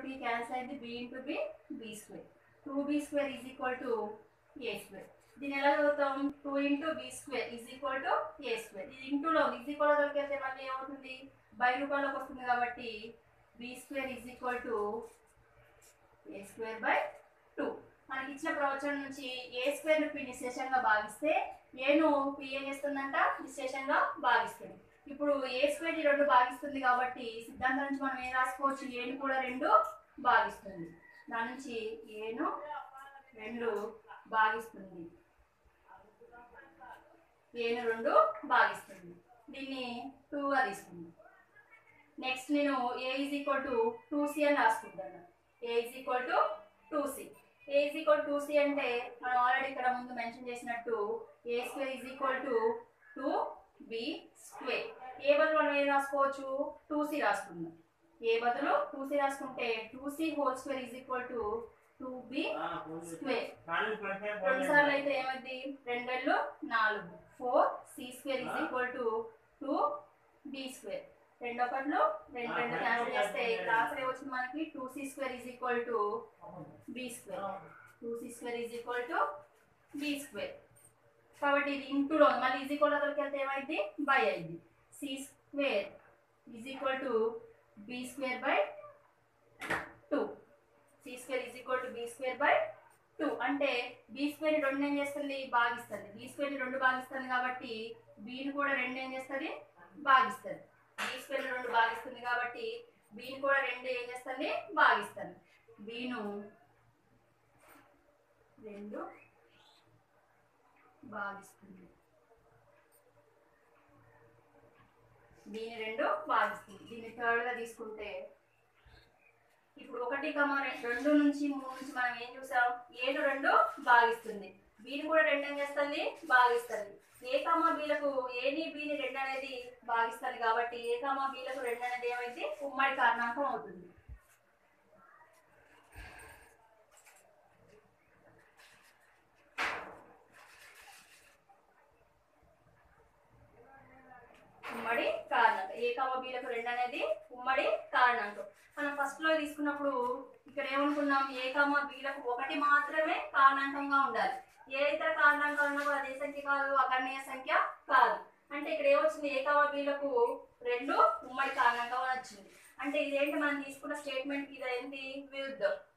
ఒకటి క్యాన్సిల్ అయింది B into B B square two B square is equal to A square దీన్ని ఎలా చదువుతాం two into B square is equal to A square ఇది ఇంటూలో is equal దొరికితే మళ్ళీ ఏమవుతుంది బై రూపాయలోకి వస్తుంది కాబట్టి B square is equal to A square by two మనకి ఇచ్చిన ప్రవచనం నుంచి ఏ స్క్వేర్ పి నిశేషంగా భాగిస్తే ఏను పి ఏం చేస్తుందంట నిశేషంగా భాగిస్తుంది ఇప్పుడు ఏ స్క్వేర్ ఈ రెండు భాగిస్తుంది కాబట్టి సిద్ధాంతం నుంచి మనం ఏం రాసుకోవచ్చు ఏను కూడా రెండు భాగిస్తుంది దాని నుంచి ఏను రెండు భాగిస్తుంది ఏను రెండు భాగిస్తుంది దీన్ని టూగా తీసుకుంది నెక్స్ట్ నేను A is equal to two C అని రాసుకుంటాను A is equal to two C A is equal to C అంటే మనం ఆల్రెడీ ఇక్కడ ముందు మెన్షన్ చేసినట్టు A square is equal to two B square A బదులు మనం ఏం రాసుకోవచ్చు టూ సి రాసుకుందాం ఏ బదులు టూ సి రాసుకుంటే two C whole square is equal to two B square రెండు సార్లు అయితే ఏమైంది రెండెళ్ళు నాలుగు four C square is equal to two B square రెండు ఒకట్లు రెండు రెండు క్యాన్సిల్ చేస్తే ఇక్కడ ఆన్సర్ ఏమొచ్చింది మనకి two C square is equal to B square two C square is equal to B square కాబట్టి ఇది ఇంటూలో ఉంది. మళ్ళీ ఈజ్ ఈక్వల్ అక్కడికి వెళ్తే ఏమైంది బై అయింది C square is equal to B square by two C square is equal to B square by two అంటే B square రెండు ఏం చేస్తుంది భాగిస్తుంది బి స్క్వేర్ రెండు భాగిస్తుంది కాబట్టి బీని కూడా రెండు ఏం చేస్తుంది భాగిస్తుంది బి స్క్వేర్ రెండు భాగిస్తుంది కాబట్టి బీని కూడా రెండు ఏం చేస్తుంది భాగిస్తుంది బీను రెండు భాగిస్తుంది దీని రెండు భాగిస్తుంది దీన్ని థర్డ్గా తీసుకుంటే ఇప్పుడు ఒకటి కమ రెండు నుంచి మూడు నుంచి మనం ఏం చూసాం ఏడు రెండు భాగిస్తుంది బీని కూడా రెండు ఏం చేస్తుంది భాగిస్తుంది ఏ కామా బీలకు ఏని బీని రెండు అనేది భాగిస్తుంది కాబట్టి ఏ కామా బీలకు రెండు అనేది ఏమైంది ఉమ్మడి కారణాంకం అవుతుంది ఉమ్మడి కారణాంకం ఏ కామ బీలకు రెండు అనేది ఉమ్మడి కారణాంకం మనం ఫస్ట్ లో తీసుకున్నప్పుడు ఇక్కడ ఏమనుకున్నాం ఏ కామ బీలకు ఒకటి మాత్రమే కారణాంకంగా ఉండాలి ఏ ఇతర కారణాంకాలు ఉన్నప్పుడు అది ఏ సంఖ్య కాదు అకర్ణీయ సంఖ్య కాదు అంటే ఇక్కడ ఏమొచ్చింది ఏ కామ బీలకు రెండు ఉమ్మడి కారణాంకం అని వచ్చింది అంటే ఇదేంటి మనం తీసుకున్న స్టేట్మెంట్ ఇది ఏంటి విరుద్ధం